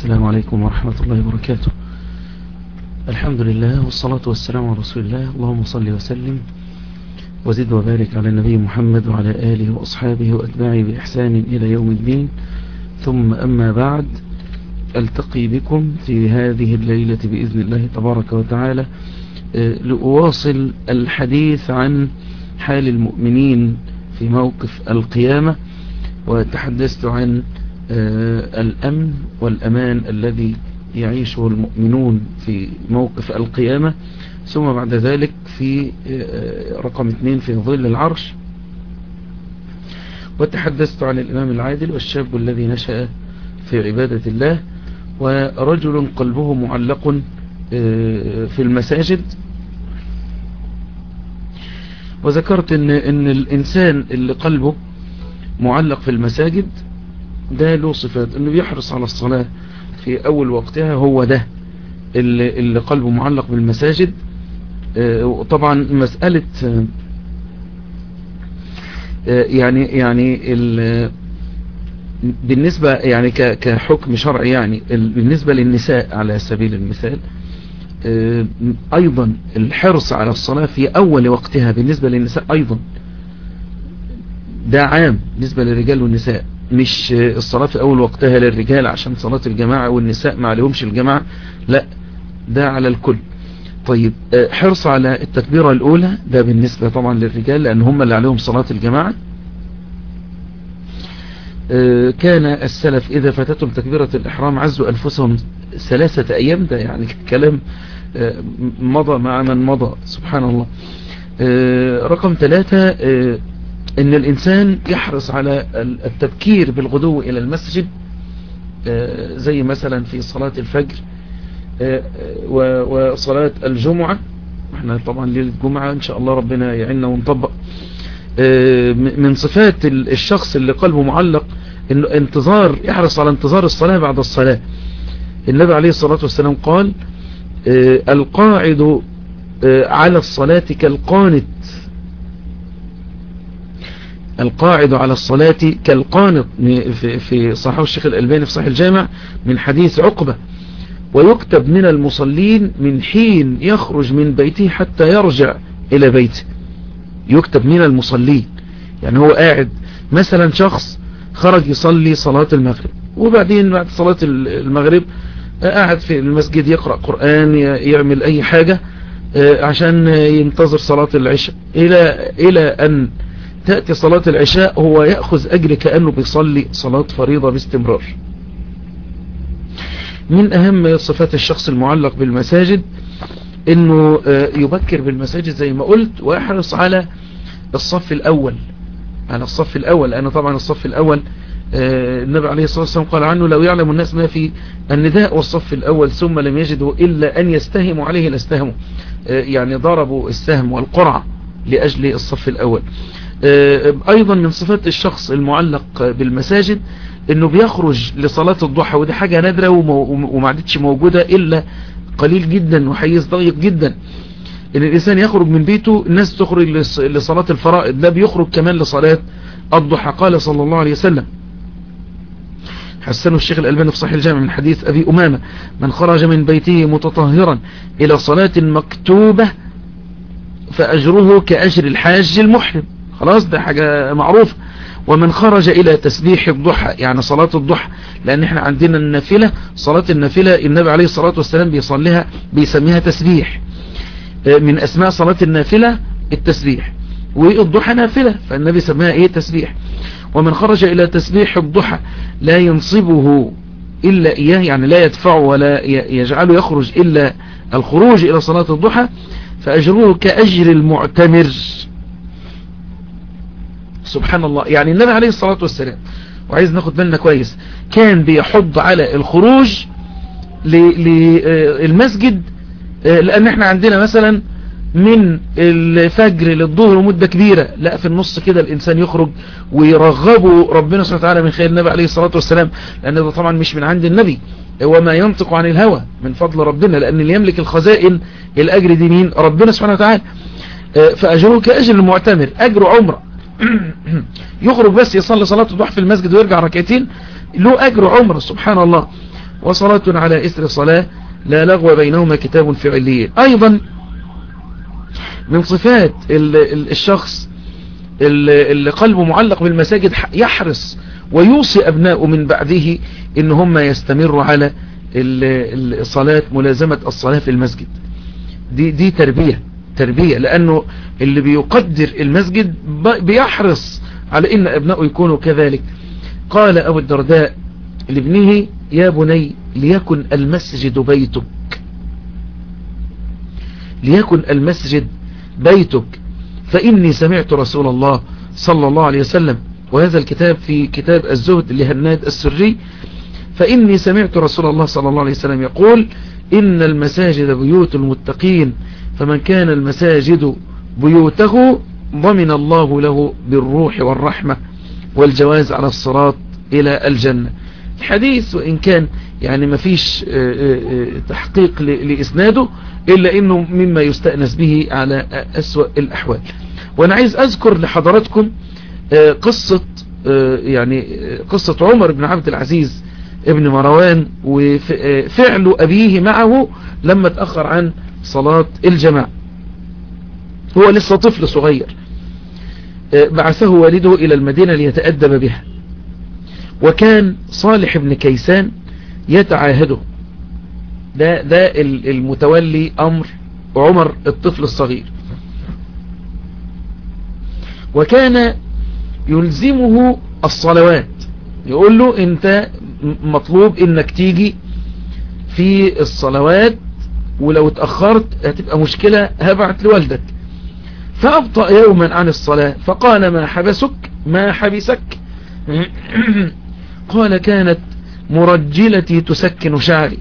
السلام عليكم ورحمة الله وبركاته الحمد لله والصلاة والسلام على رسول الله اللهم صل وسلم وزد وبارك على النبي محمد وعلى آله وأصحابه وأتباعه بإحسان إلى يوم الدين ثم أما بعد ألتقي بكم في هذه الليلة بإذن الله تبارك وتعالى لأواصل الحديث عن حال المؤمنين في موقف القيامة وتحدثت عن الأمن والأمان الذي يعيشه المؤمنون في موقف القيامة ثم بعد ذلك في رقم اثنين في ظل العرش وتحدثت عن الإمام العادل والشاب الذي نشأ في عبادة الله ورجل قلبه معلق في المساجد وذكرت ان, إن الإنسان اللي قلبه معلق في المساجد ده له صفات انه بيحرص على الصلاة في اول وقتها هو ده اللي, اللي قلبه معلق بالمساجد طبعا مسألة يعني يعني بالنسبة يعني كحكم شرعي يعني بالنسبة للنساء على سبيل المثال ايضا الحرص على الصلاة في اول وقتها بالنسبة للنساء ايضا ده عام بالنسبة للرجال والنساء مش الصلاة في اول وقتها للرجال عشان صلاة الجماعة والنساء ما عليهمش الجماعة لا ده على الكل طيب حرص على التكبيرة الاولى ده بالنسبة طبعا للرجال لان هم اللي عليهم صلاة الجماعة كان السلف اذا فاتتهم تكبيرة الاحرام عزوا انفسهم ثلاثة ايام ده يعني كلام مضى مع من مضى سبحان الله رقم ثلاثة ان الانسان يحرص على التبكير بالغدو الى المسجد زي مثلا في صلاة الفجر وصلاة الجمعة احنا طبعا ليلة الجمعة ان شاء الله ربنا يعيننا ونطبق من صفات الشخص اللي قلبه معلق انه انتظار يحرص على انتظار الصلاة بعد الصلاة النبي عليه الصلاة والسلام قال القاعد على الصلاة كالقانت القاعد على الصلاة كالقانط في صحيح الشيخ الألباني في صحيح الجامع من حديث عقبة ويكتب من المصلين من حين يخرج من بيته حتى يرجع إلى بيته يكتب من المصلين يعني هو قاعد مثلا شخص خرج يصلي صلاة المغرب وبعدين بعد صلاة المغرب قاعد في المسجد يقرأ قرآن يعمل أي حاجة عشان ينتظر صلاة العشاء إلى, إلى أن تأتي صلاة العشاء هو يأخذ أجر كأنه بيصلي صلاة فريضة باستمرار من أهم صفات الشخص المعلق بالمساجد انه يبكر بالمساجد زي ما قلت ويحرص على الصف الاول على الصف الاول لان طبعا الصف الاول النبي عليه الصلاة والسلام قال عنه لو يعلم الناس ما في النداء والصف الاول ثم لم يجدوا الا ان يستهموا عليه لاستهموا يعني ضربوا السهم والقرعة لاجل الصف الاول ايضا من صفات الشخص المعلق بالمساجد انه بيخرج لصلاة الضحى ودي حاجة نادرة وما عادتش موجودة الا قليل جدا وحيز ضيق جدا ان الانسان يخرج من بيته الناس تخرج لصلاة الفرائض ده بيخرج كمان لصلاة الضحى قال صلى الله عليه وسلم حسنه الشيخ الألباني في صحيح الجامع من حديث أبي أمامة من خرج من بيته متطهرا إلى صلاة مكتوبة فأجره كأجر الحاج المحرم خلاص ده حاجة معروفة ومن خرج إلى تسبيح الضحى يعني صلاة الضحى لأن احنا عندنا النافلة صلاة النافلة النبي عليه الصلاة والسلام بيصليها بيسميها تسبيح من أسماء صلاة النافلة التسبيح والضحى نافلة فالنبي سماها ايه تسبيح ومن خرج إلى تسبيح الضحى لا ينصبه إلا إياه يعني لا يدفعه ولا يجعله يخرج إلا الخروج إلى صلاة الضحى فأجره كأجر المعتمر سبحان الله يعني النبي عليه الصلاة والسلام وعايز ناخد بالنا كويس كان بيحض على الخروج للمسجد لان احنا عندنا مثلا من الفجر للظهر مدة كبيرة لا في النص كده الانسان يخرج ويرغبه ربنا سبحانه وتعالى من خير النبي عليه الصلاة والسلام لان ده طبعا مش من عند النبي وما ينطق عن الهوى من فضل ربنا لان اللي يملك الخزائن الاجر دي مين ربنا سبحانه وتعالى فاجره كاجر المعتمر اجر عمره يخرج بس يصلي صلاة الضحى في المسجد ويرجع ركعتين له أجر عمر سبحان الله وصلاة على إثر صلاة لا لغو بينهما كتاب في عليين أيضا من صفات الشخص اللي قلبه معلق بالمساجد يحرص ويوصي أبناءه من بعده إن هم يستمروا على الصلاة ملازمة الصلاة في المسجد دي, دي تربية تربية لأنه اللي بيقدر المسجد بيحرص على إن أبنائه يكونوا كذلك قال أبو الدرداء لابنه يا بني ليكن المسجد بيتك ليكن المسجد بيتك فإني سمعت رسول الله صلى الله عليه وسلم وهذا الكتاب في كتاب الزهد لهناد السري فإني سمعت رسول الله صلى الله عليه وسلم يقول إن المساجد بيوت المتقين فمن كان المساجد بيوته ضمن الله له بالروح والرحمة والجواز على الصراط إلى الجنة الحديث وإن كان يعني ما فيش تحقيق لإسناده إلا أنه مما يستأنس به على أسوأ الأحوال وأنا عايز أذكر لحضراتكم قصة يعني قصة عمر بن عبد العزيز ابن مروان وفعل أبيه معه لما تأخر عن صلاة الجماعة هو لسه طفل صغير بعثه والده إلى المدينة ليتأدب بها وكان صالح بن كيسان يتعاهده ده, ده المتولي أمر عمر الطفل الصغير وكان يلزمه الصلوات يقول له انت مطلوب انك تيجي في الصلوات ولو اتأخرت هتبقى مشكلة هبعت لوالدك فأبطأ يوما عن الصلاة فقال ما حبسك ما حبسك قال كانت مرجلتي تسكن شعري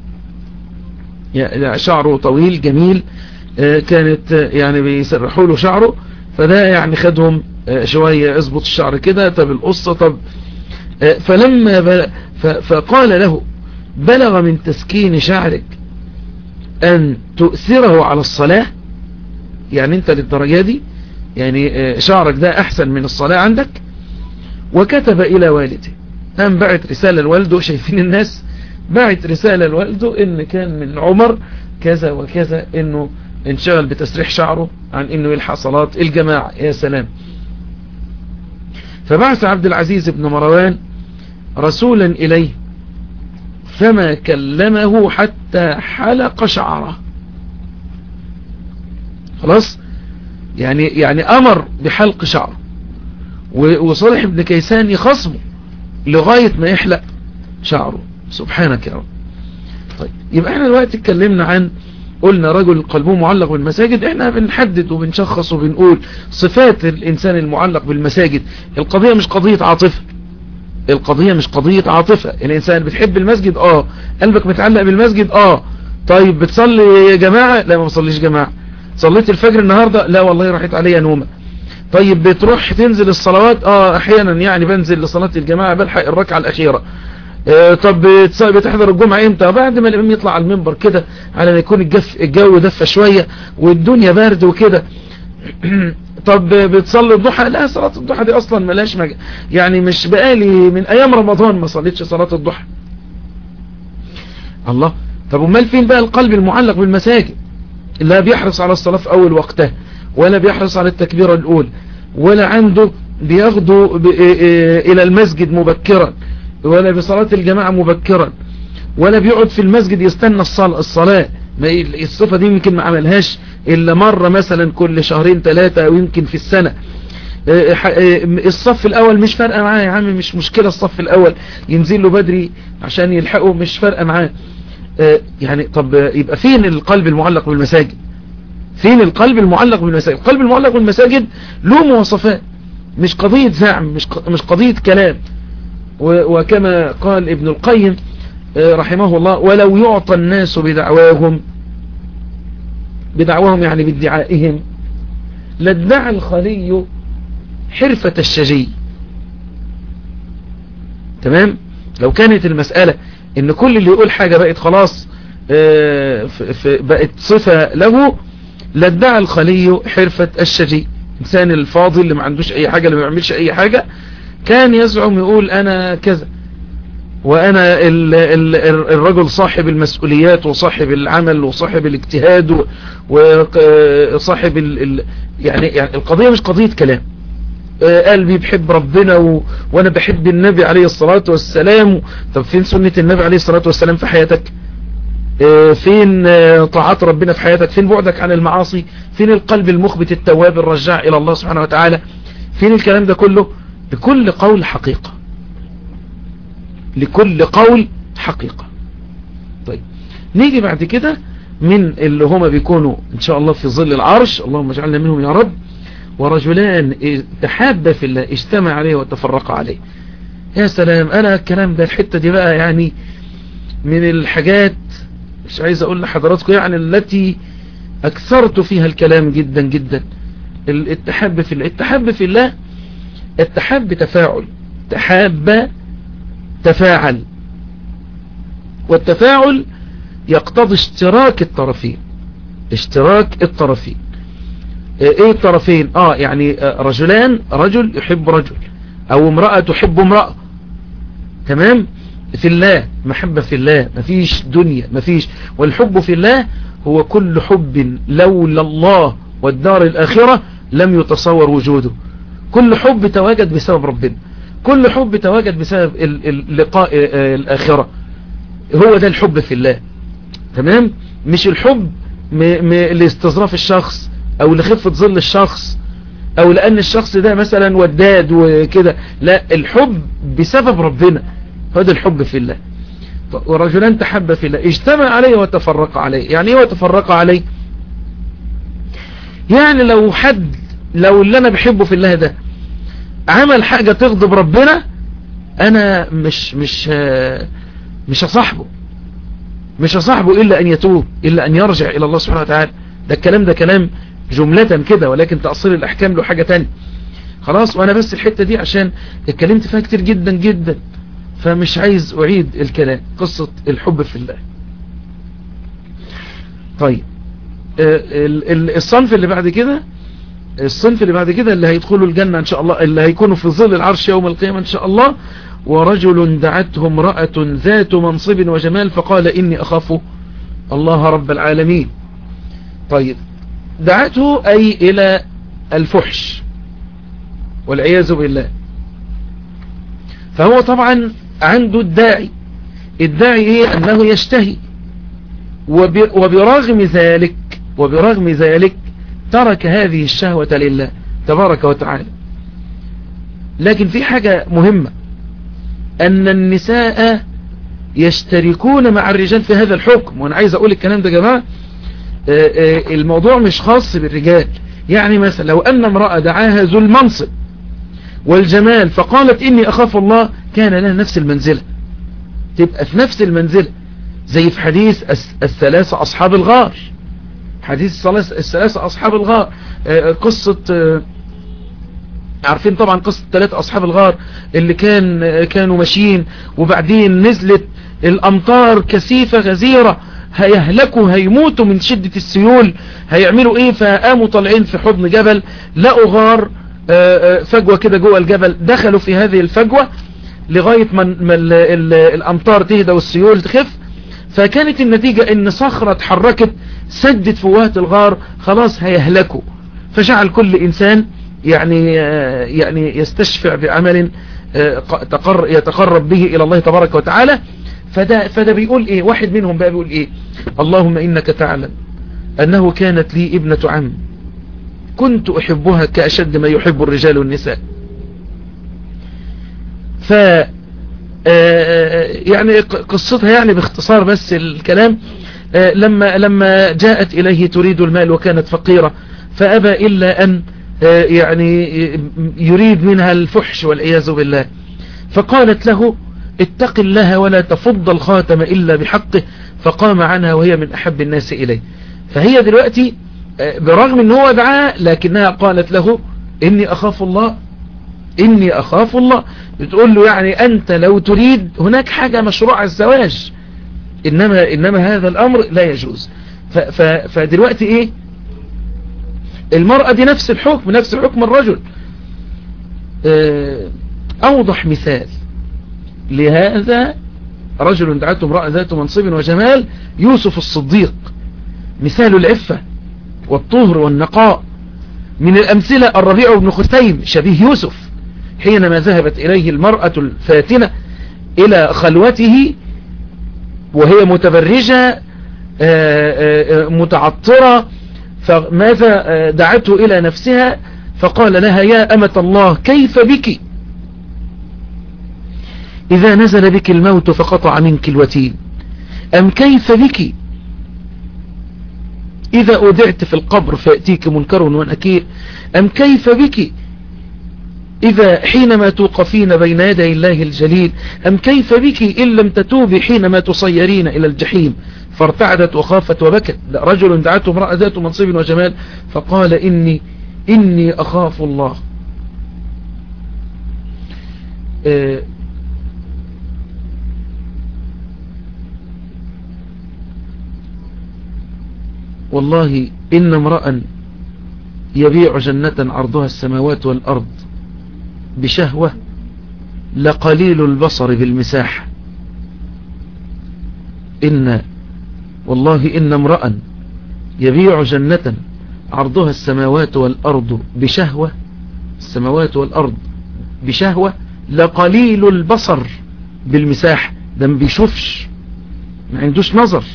شعره طويل جميل كانت يعني بيسرحوا له شعره فده يعني خدهم شوية اظبط الشعر كده طب القصة طب فلما فقال له بلغ من تسكين شعرك أن تؤثره على الصلاة يعني انت للدرجة دي يعني شعرك ده أحسن من الصلاة عندك وكتب إلى والده قام بعت رسالة لوالده شايفين الناس بعت رسالة لوالده ان كان من عمر كذا وكذا انه انشغل بتسريح شعره عن انه يلحق صلاة الجماعة يا سلام فبعث عبد العزيز بن مروان رسولا إليه فما كلمه حتى حلق شعره خلاص يعني يعني أمر بحلق شعره وصالح بن كيسان يخصمه لغاية ما يحلق شعره سبحانك يا رب طيب يبقى احنا دلوقتي اتكلمنا عن قلنا رجل قلبه معلق بالمساجد احنا بنحدد وبنشخص وبنقول صفات الانسان المعلق بالمساجد القضية مش قضية عاطفة القضية مش قضية عاطفة الانسان بتحب المسجد اه قلبك متعلق بالمسجد اه طيب بتصلي يا جماعة لا ما بصليش جماعة صليت الفجر النهاردة لا والله راحت عليا نومة طيب بتروح تنزل الصلوات اه احيانا يعني بنزل لصلاة الجماعة بلحق الركعة الاخيرة اه طب بتحضر الجمعة امتى بعد ما الامام يطلع على المنبر كده على ما يكون الجف الجو دفى شوية والدنيا بارد وكده طب بتصلي الضحى لا صلاة الضحى دي اصلا ملاش مج... يعني مش بقالي من ايام رمضان ما صليتش صلاة الضحى الله طب امال فين بقى القلب المعلق بالمساجد لا بيحرص على الصلاة في اول وقتها ولا بيحرص على التكبيرة الاولى ولا عنده بياخده ب... الى المسجد مبكرا ولا بصلاة الجماعة مبكرا ولا بيقعد في المسجد يستنى الصلاة, الصلاة ما الصفة دي يمكن ما عملهاش إلا مرة مثلا كل شهرين ثلاثة أو يمكن في السنة الصف الأول مش فارقة معاه يا عم مش مشكلة الصف الأول ينزل له بدري عشان يلحقه مش فارقة معاه يعني طب يبقى فين القلب المعلق بالمساجد فين القلب المعلق بالمساجد القلب المعلق بالمساجد له مواصفات مش قضية زعم مش مش قضية كلام وكما قال ابن القيم رحمه الله ولو يعطى الناس بدعواهم بدعواهم يعني بادعائهم لادعى الخلي حرفة الشجي تمام لو كانت المسألة ان كل اللي يقول حاجة بقت خلاص بقت صفة له لادعى الخلي حرفة الشجي انسان الفاضل اللي ما عندوش اي حاجة اللي ما بيعملش اي حاجة كان يزعم يقول انا كذا وانا ال ال الرجل صاحب المسؤوليات وصاحب العمل وصاحب الاجتهاد وصاحب ال ال يعني, يعني القضية مش قضية كلام قلبي بحب ربنا و... وانا بحب النبي عليه الصلاة والسلام طب فين سنة النبي عليه الصلاة والسلام في حياتك فين طاعات ربنا في حياتك فين بعدك عن المعاصي فين القلب المخبت التواب الرجاع الى الله سبحانه وتعالى فين الكلام ده كله لكل قول حقيقة لكل قول حقيقة طيب نيجي بعد كده من اللي هما بيكونوا ان شاء الله في ظل العرش اللهم اجعلنا منهم يا رب ورجلان تحابا في الله اجتمع عليه وتفرق عليه يا سلام انا الكلام ده الحتة دي بقى يعني من الحاجات مش عايز اقول لحضراتكم يعني التي اكثرت فيها الكلام جدا جدا الاتحاب في الله التحاب في الله التحاب تفاعل تحاب تفاعل والتفاعل يقتضي اشتراك الطرفين اشتراك الطرفين ايه الطرفين اه يعني رجلان رجل يحب رجل او امرأة تحب امرأة تمام في الله محبة في الله مفيش دنيا مفيش والحب في الله هو كل حب لولا الله والدار الآخرة لم يتصور وجوده كل حب تواجد بسبب ربنا كل حب تواجد بسبب اللقاء الآخرة هو ده الحب في الله تمام مش الحب لاستظراف الشخص او لخفة ظل الشخص او لان الشخص ده مثلا وداد وكده لا الحب بسبب ربنا هذا الحب في الله ورجلان تحب في الله اجتمع عليه وتفرق عليه يعني ايه وتفرق عليه يعني لو حد لو اللي انا بحبه في الله ده عمل حاجة تغضب ربنا انا مش مش مش هصاحبه مش هصاحبه الا ان يتوب الا ان يرجع الى الله سبحانه وتعالى ده الكلام ده كلام جملة كده ولكن تأصيل الاحكام له حاجة تانية خلاص وانا بس الحتة دي عشان اتكلمت فيها كتير جدا جدا فمش عايز اعيد الكلام قصة الحب في الله طيب الصنف اللي بعد كده الصنف اللي بعد كده اللي هيدخلوا الجنة ان شاء الله اللي هيكونوا في ظل العرش يوم القيامة ان شاء الله ورجل دعته امرأة ذات منصب وجمال فقال اني اخاف الله رب العالمين طيب دعته اي الى الفحش والعياذ بالله فهو طبعا عنده الداعي الداعي ايه انه يشتهي وبرغم ذلك وبرغم ذلك ترك هذه الشهوة لله تبارك وتعالى لكن في حاجة مهمة ان النساء يشتركون مع الرجال في هذا الحكم وانا عايز اقول الكلام ده يا جماعة الموضوع مش خاص بالرجال يعني مثلا لو ان امرأة دعاها ذو المنصب والجمال فقالت اني اخاف الله كان لها نفس المنزلة تبقى في نفس المنزلة زي في حديث الثلاثة اصحاب الغار حديث الثلاثة اصحاب الغار قصة عارفين طبعا قصة ثلاثة اصحاب الغار اللي كان كانوا ماشيين وبعدين نزلت الامطار كثيفة غزيرة هيهلكوا هيموتوا من شدة السيول هيعملوا ايه فقاموا طالعين في حضن جبل لقوا غار فجوة كده جوه الجبل دخلوا في هذه الفجوة لغاية ما الامطار تهدى والسيول تخف فكانت النتيجة ان صخرة اتحركت سدت فوهة الغار خلاص هيهلكوا فجعل كل انسان يعني يعني يستشفع بعمل يتقرب به الى الله تبارك وتعالى فده, فده بيقول ايه واحد منهم بقى بيقول ايه اللهم انك تعلم انه كانت لي ابنة عم كنت احبها كاشد ما يحب الرجال النساء ف يعني قصتها يعني باختصار بس الكلام لما لما جاءت إليه تريد المال وكانت فقيرة فأبى إلا أن يعني يريد منها الفحش والعياذ بالله فقالت له اتق الله ولا تفض الخاتم إلا بحقه فقام عنها وهي من أحب الناس إليه فهي دلوقتي برغم ان هو دعاها لكنها قالت له إني أخاف الله إني أخاف الله بتقول له يعني أنت لو تريد هناك حاجة مشروع الزواج إنما, إنما هذا الأمر لا يجوز فدلوقتي إيه المرأة دي نفس الحكم نفس حكم الرجل أوضح مثال لهذا رجل دعته امرأة ذات منصب وجمال يوسف الصديق مثال العفة والطهر والنقاء من الأمثلة الربيع بن خثيم شبيه يوسف حينما ذهبت إليه المرأة الفاتنة إلى خلوته وهي متبرجة متعطرة فماذا دعته إلى نفسها فقال لها يا أمة الله كيف بك إذا نزل بك الموت فقطع منك الوتين أم كيف بك إذا أودعت في القبر فيأتيك منكر ونكير أم كيف بك إذا حينما توقفين بين يدي الله الجليل أم كيف بك إن لم تتوبي حينما تصيرين إلى الجحيم فارتعدت وخافت وبكت رجل دعته امرأة ذات منصب وجمال فقال إني إني أخاف الله أه والله إن امرأ يبيع جنة عرضها السماوات والأرض بشهوة لقليل البصر بالمساحة إن والله إن امرأ يبيع جنة عرضها السماوات والأرض بشهوة السماوات والأرض بشهوة لقليل البصر بالمساحة ده ما بيشوفش ما عندوش نظر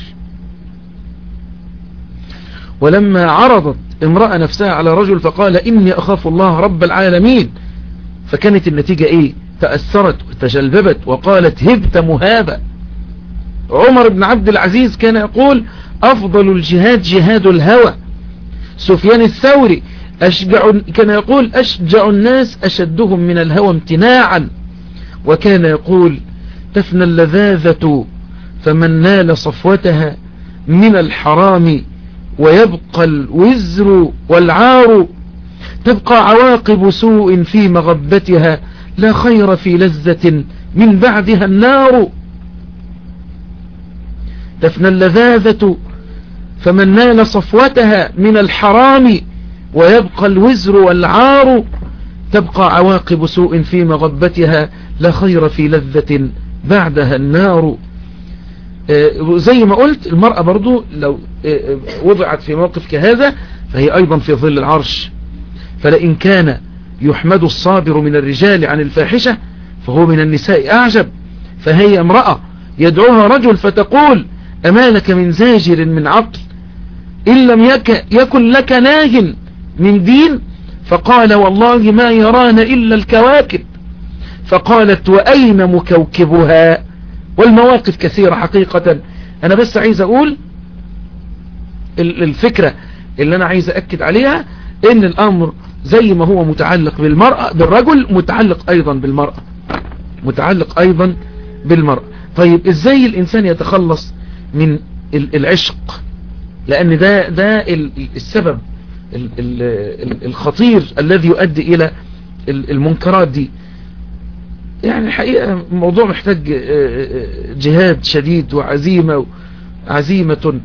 ولما عرضت امرأة نفسها على رجل فقال إني أخاف الله رب العالمين فكانت النتيجة إيه تأثرت وتجلببت وقالت هبت مهابة عمر بن عبد العزيز كان يقول أفضل الجهاد جهاد الهوى سفيان الثوري أشجع كان يقول أشجع الناس أشدهم من الهوى امتناعا وكان يقول تفنى اللذاذة فمن نال صفوتها من الحرام ويبقى الوزر والعار تبقى عواقب سوء في مغبتها لا خير في لذة من بعدها النار تفنى اللذاذة فمن نال صفوتها من الحرام ويبقى الوزر والعار تبقى عواقب سوء في مغبتها لا خير في لذة بعدها النار زي ما قلت المرأة برضو لو وضعت في موقف كهذا فهي أيضا في ظل العرش فلئن كان يحمد الصابر من الرجال عن الفاحشة فهو من النساء أعجب فهي امرأة يدعوها رجل فتقول أما لك من زاجر من عقل إن لم يك يكن لك ناه من دين فقال والله ما يران إلا الكواكب فقالت وأين مكوكبها والمواقف كثيرة حقيقة أنا بس عايز أقول الفكرة اللي أنا عايز أكد عليها إن الأمر زي ما هو متعلق بالمرأة بالرجل متعلق أيضا بالمرأة متعلق أيضا بالمرأة طيب إزاي الإنسان يتخلص من العشق لأن ده ده السبب الخطير الذي يؤدي إلى المنكرات دي يعني الحقيقة الموضوع محتاج جهاد شديد وعزيمة عزيمة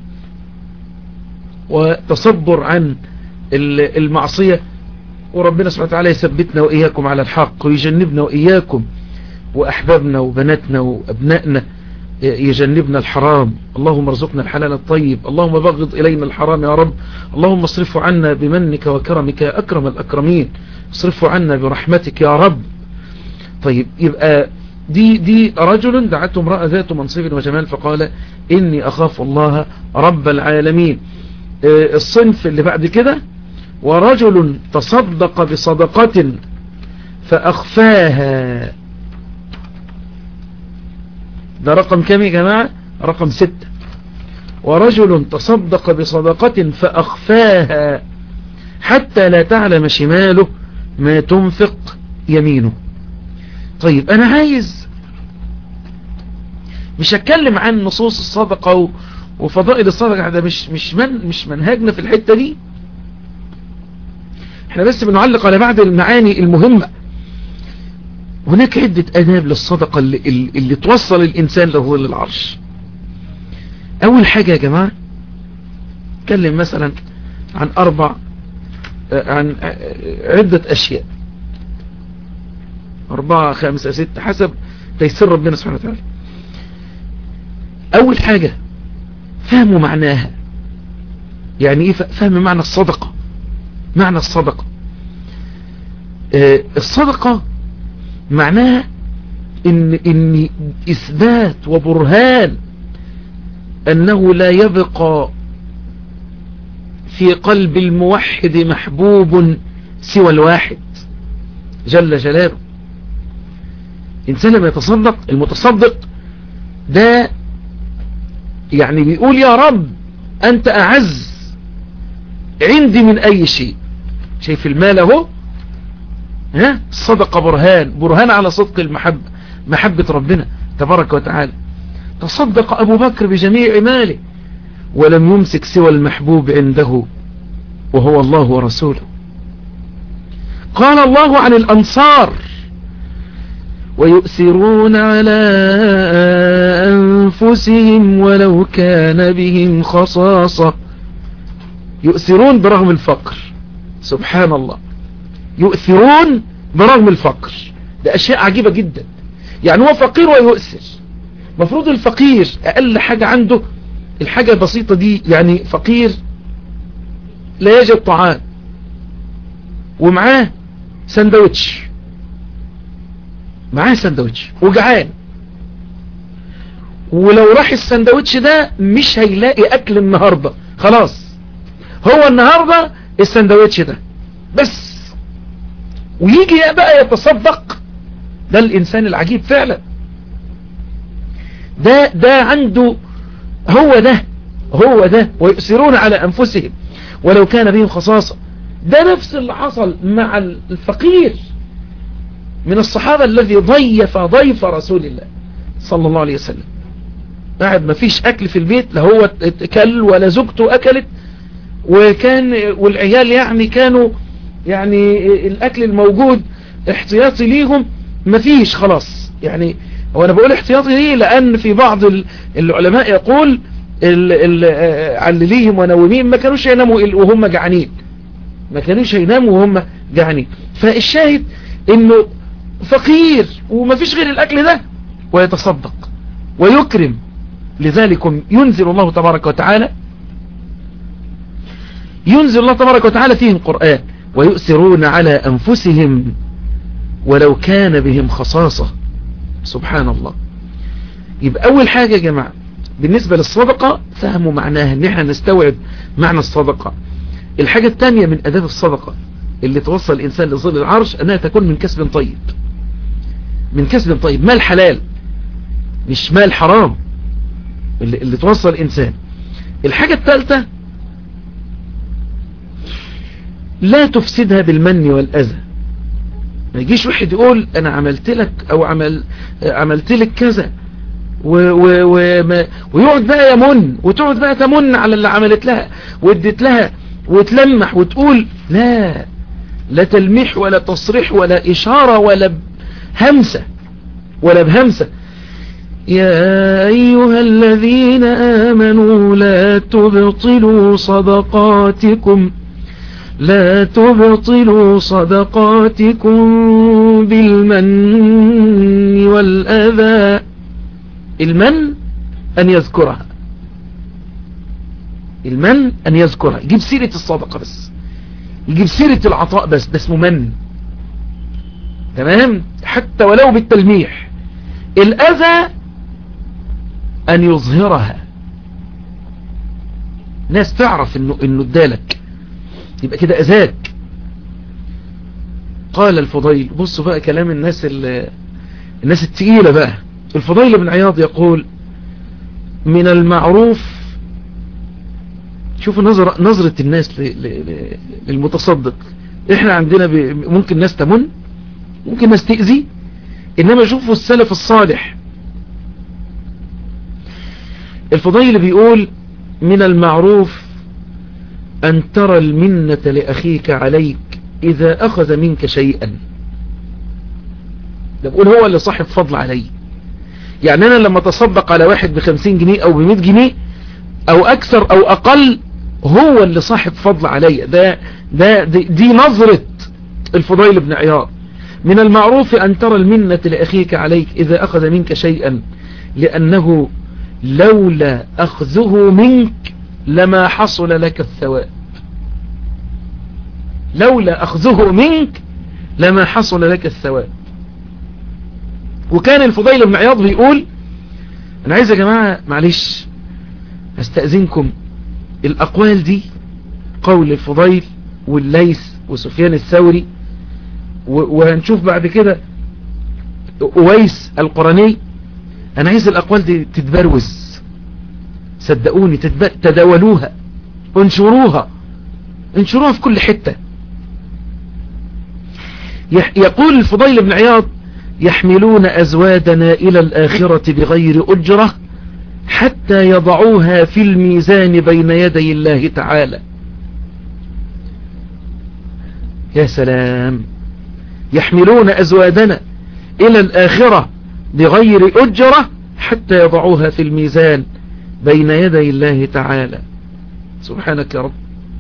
وتصبر عن المعصية وربنا سبحانه وتعالى يثبتنا وإياكم على الحق ويجنبنا وإياكم وأحبابنا وبناتنا وأبنائنا يجنبنا الحرام اللهم ارزقنا الحلال الطيب اللهم بغض إلينا الحرام يا رب اللهم اصرفه عنا بمنك وكرمك يا أكرم الأكرمين اصرفه عنا برحمتك يا رب طيب يبقى دي دي رجل دعته امرأة ذات منصب وجمال فقال إني أخاف الله رب العالمين الصنف اللي بعد كده ورجل تصدق بصدقة فأخفاها ده رقم كم يا جماعة رقم ستة ورجل تصدق بصدقة فأخفاها حتى لا تعلم شماله ما تنفق يمينه طيب أنا عايز مش هتكلم عن نصوص الصدقة وفضائل الصدقة ده مش مش من مش منهجنا في الحتة دي احنا بس بنعلق على بعض المعاني المهمة هناك عدة أداب للصدقة اللي, اللي توصل الإنسان لظل العرش أول حاجة يا جماعة اتكلم مثلا عن أربع عن عدة أشياء أربعة خمسة ستة حسب تيسير ربنا سبحانه وتعالى اول حاجة فهموا معناها يعني ايه فهم معنى الصدقة معنى الصدقة آه الصدقة معناها ان, إن اثبات وبرهان انه لا يبقى في قلب الموحد محبوب سوى الواحد جل جلاله إنسان لما يتصدق المتصدق ده يعني بيقول يا رب أنت أعز عندي من أي شيء شايف المال اهو ها الصدقة برهان برهان على صدق المحبة محبة ربنا تبارك وتعالى تصدق أبو بكر بجميع ماله ولم يمسك سوى المحبوب عنده وهو الله ورسوله قال الله عن الأنصار ويؤثرون على أنفسهم ولو كان بهم خصاصة يؤثرون برغم الفقر سبحان الله يؤثرون برغم الفقر ده أشياء عجيبة جدا يعني هو فقير ويؤثر مفروض الفقير أقل حاجة عنده الحاجة البسيطة دي يعني فقير لا يجد طعام ومعاه سندوتش معاه سندوتش وجعان ولو راح السندوتش ده مش هيلاقي اكل النهاردة خلاص هو النهاردة السندوتش ده بس ويجي بقى يتصدق ده الانسان العجيب فعلا ده ده عنده هو ده هو ده ويؤثرون على انفسهم ولو كان بهم خصاصة ده نفس اللي حصل مع الفقير من الصحابة الذي ضيف ضيف رسول الله صلى الله عليه وسلم قاعد ما فيش اكل في البيت لا هو اكل ولا زوجته اكلت وكان والعيال يعني كانوا يعني الاكل الموجود احتياطي ليهم ما فيش خلاص يعني وانا بقول احتياطي ليه لان في بعض العلماء يقول علليهم ونوميهم ما كانوش يناموا وهم جعانين ما كانوش يناموا وهم جعانين فالشاهد انه فقير وما فيش غير الاكل ده ويتصدق ويكرم لذلك ينزل الله تبارك وتعالى ينزل الله تبارك وتعالى فيه القرآن ويؤثرون على أنفسهم ولو كان بهم خصاصة سبحان الله يبقى أول حاجة يا جماعة بالنسبة للصدقة فهموا معناها ان احنا نستوعب معنى الصدقة الحاجة الثانية من أداة الصدقة اللي توصل الإنسان لظل العرش أنها تكون من كسب طيب من كسب طيب مال حلال مش مال حرام اللي, اللي توصل الإنسان الحاجة الثالثة لا تفسدها بالمن والأذى ما يجيش واحد يقول أنا عملت لك أو عمل عملت لك كذا و و و ويقعد بقى يمن وتقعد بقى تمن على اللي عملت لها وادت لها وتلمح وتقول لا لا تلميح ولا تصريح ولا إشارة ولا همسة ولا بهمسة يا أيها الذين آمنوا لا تبطلوا صدقاتكم لا تبطلوا صدقاتكم بالمن والأذى المن أن يذكرها المن أن يذكرها يجيب سيرة الصدقة بس يجيب سيرة العطاء بس ده اسمه من تمام حتى ولو بالتلميح الأذى أن يظهرها ناس تعرف انه انه ادالك يبقى كده اذاك قال الفضيل بصوا بقى كلام الناس الناس التقيلة بقى الفضيل بن عياض يقول من المعروف شوفوا نظرة, نظرة الناس للمتصدق احنا عندنا ممكن ناس تمن ممكن ناس تأذي انما شوفوا السلف الصالح الفضيل بيقول من المعروف ان ترى المنة لأخيك عليك اذا اخذ منك شيئا ده بقول هو اللي صاحب فضل علي يعني انا لما تصدق على واحد بخمسين جنيه او بمئة جنيه او اكثر او اقل هو اللي صاحب فضل علي ده, ده دي, دي نظرة الفضيل بن عياض من المعروف أن ترى المنة لأخيك عليك إذا أخذ منك شيئا لأنه لولا أخذه منك لما حصل لك الثواب لولا أخذه منك لما حصل لك الثواب وكان الفضيل بن عياض بيقول أنا عايز يا جماعة معلش استأذنكم الأقوال دي قول الفضيل والليث وسفيان الثوري وهنشوف بعد كده أويس القرني أنا عايز الأقوال دي تتبروز صدقوني تداولوها انشروها انشروها في كل حتة يقول الفضيل بن عياض يحملون أزوادنا إلى الآخرة بغير أجرة حتى يضعوها في الميزان بين يدي الله تعالى يا سلام يحملون أزوادنا إلى الآخرة بغير أجرة حتى يضعوها في الميزان بين يدي الله تعالى سبحانك يا رب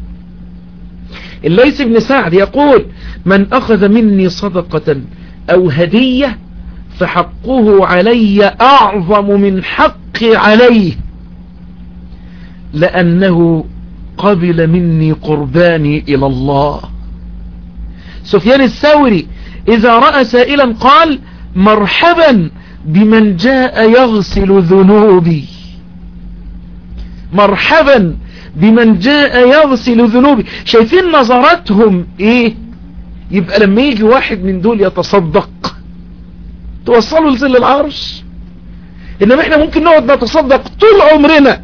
الليث بن سعد يقول من أخذ مني صدقة أو هدية فحقه علي أعظم من حقي عليه لأنه قبل مني قرباني إلى الله سفيان الثوري إذا رأى سائلا قال مرحبا بمن جاء يغسل ذنوبي مرحبا بمن جاء يغسل ذنوبي شايفين نظراتهم ايه يبقى لما يجي واحد من دول يتصدق توصلوا لظل العرش انما احنا ممكن نقعد نتصدق طول عمرنا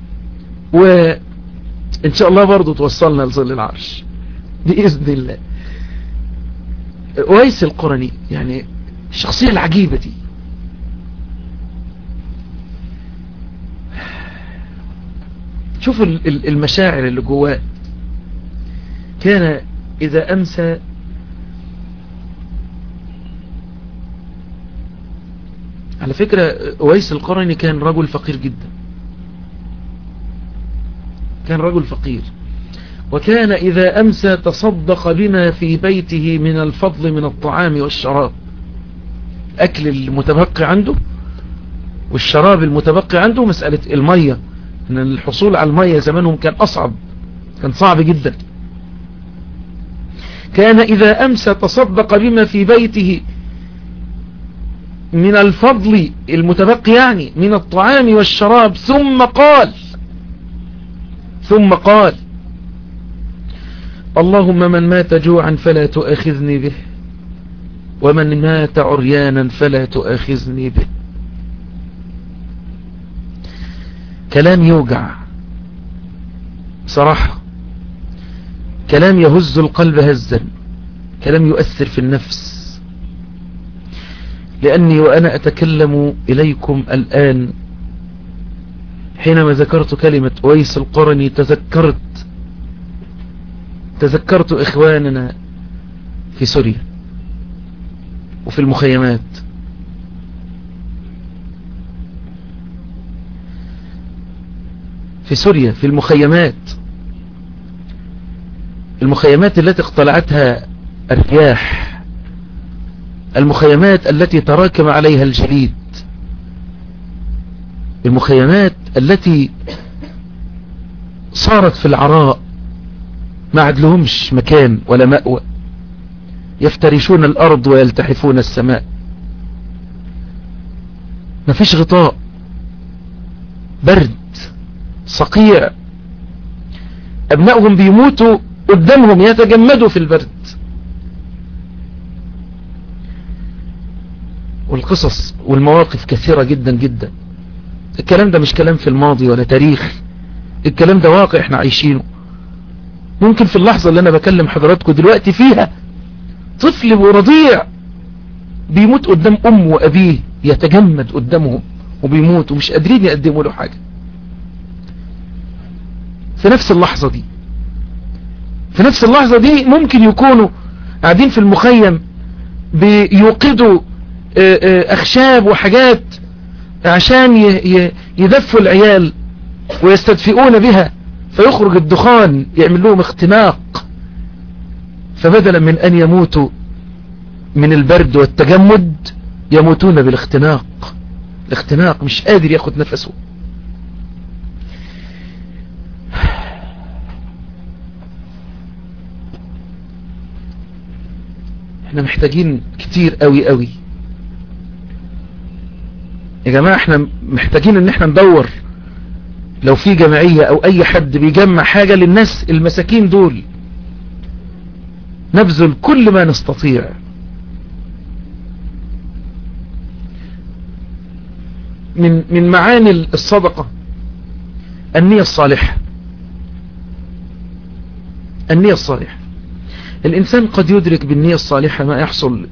وان شاء الله برضو توصلنا لظل العرش بإذن الله ويس القرني يعني الشخصية العجيبة دي شوفوا المشاعر اللي جواه كان إذا أمسى على فكرة ويس القرني كان رجل فقير جدا كان رجل فقير وكان إذا أمسى تصدق بما في بيته من الفضل من الطعام والشراب أكل المتبقي عنده والشراب المتبقي عنده مسألة المية ان الحصول على المية زمانهم كان أصعب كان صعب جدا كان إذا أمسى تصدق بما في بيته من الفضل المتبقي يعني من الطعام والشراب ثم قال ثم قال اللهم من مات جوعا فلا تؤاخذني به ومن مات عريانا فلا تؤاخذني به كلام يوجع صراحة كلام يهز القلب هزا كلام يؤثر في النفس لأني وأنا أتكلم إليكم الآن حينما ذكرت كلمة ويس القرني تذكرت تذكرت إخواننا في سوريا وفي المخيمات في سوريا في المخيمات المخيمات التي اقتلعتها الرياح المخيمات التي تراكم عليها الجليد المخيمات التي صارت في العراء ما عدلهمش مكان ولا مأوى يفترشون الأرض ويلتحفون السماء ما فيش غطاء برد صقيع أبنائهم بيموتوا قدامهم يتجمدوا في البرد والقصص والمواقف كثيرة جدا جدا الكلام ده مش كلام في الماضي ولا تاريخ الكلام ده واقع احنا عايشينه ممكن في اللحظة اللي انا بكلم حضراتكم دلوقتي فيها طفل ورضيع بيموت قدام امه وابيه يتجمد قدامهم وبيموت ومش قادرين يقدموا له حاجة في نفس اللحظة دي في نفس اللحظة دي ممكن يكونوا قاعدين في المخيم بيوقدوا اخشاب وحاجات عشان يدفوا العيال ويستدفئون بها فيخرج الدخان يعمل لهم اختناق فبدلا من ان يموتوا من البرد والتجمد يموتون بالاختناق الاختناق مش قادر ياخد نفسه احنا محتاجين كتير قوي قوي يا جماعة احنا محتاجين ان احنا ندور لو في جمعية او اي حد بيجمع حاجة للناس المساكين دول نبذل كل ما نستطيع من من معاني الصدقة النية الصالحة النية الصالحة الإنسان قد يدرك بالنية الصالحة ما يحصل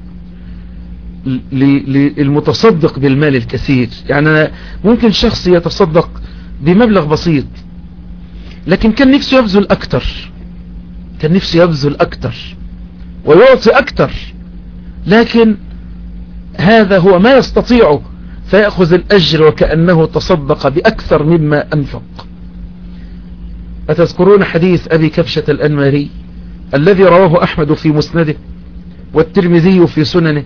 للمتصدق بالمال الكثير يعني ممكن شخص يتصدق بمبلغ بسيط لكن كان نفسه يبذل أكتر كان نفسه يبذل أكتر ويعطي أكتر لكن هذا هو ما يستطيعه فيأخذ الأجر وكأنه تصدق بأكثر مما أنفق أتذكرون حديث أبي كبشة الأنماري الذي رواه أحمد في مسنده والترمذي في سننه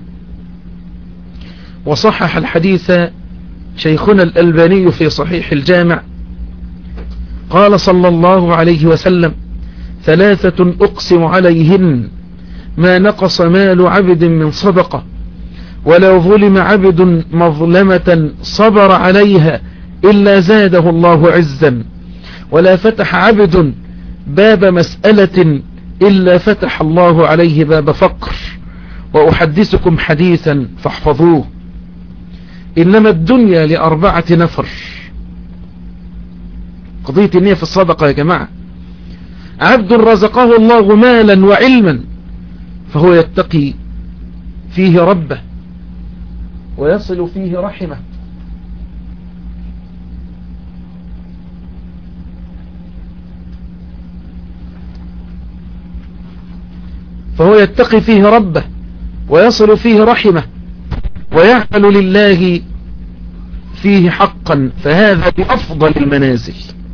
وصحح الحديث شيخنا الألباني في صحيح الجامع قال صلى الله عليه وسلم ثلاثة أقسم عليهن ما نقص مال عبد من صدقة ولو ظلم عبد مظلمة صبر عليها إلا زاده الله عزا ولا فتح عبد باب مسألة إلا فتح الله عليه باب فقر وأحدثكم حديثا فاحفظوه إنما الدنيا لأربعة نفر قضية النية في الصدقة يا جماعة عبد رزقه الله مالا وعلما فهو يتقي فيه ربه ويصل فيه رحمه فهو يتقي فيه ربه ويصل فيه رحمه ويعمل لله فيه حقا فهذا بأفضل المنازل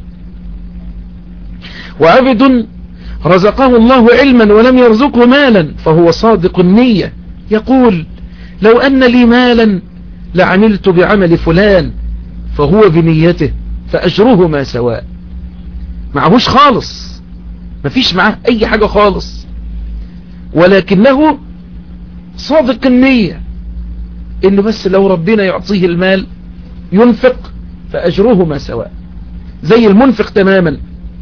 وعبد رزقه الله علما ولم يرزقه مالا فهو صادق النية يقول لو أن لي مالا لعملت بعمل فلان فهو بنيته فأجرهما سواء معهوش خالص مفيش معاه أي حاجة خالص ولكنه صادق النية إنه بس لو ربنا يعطيه المال ينفق فأجرهما سواء زي المنفق تماما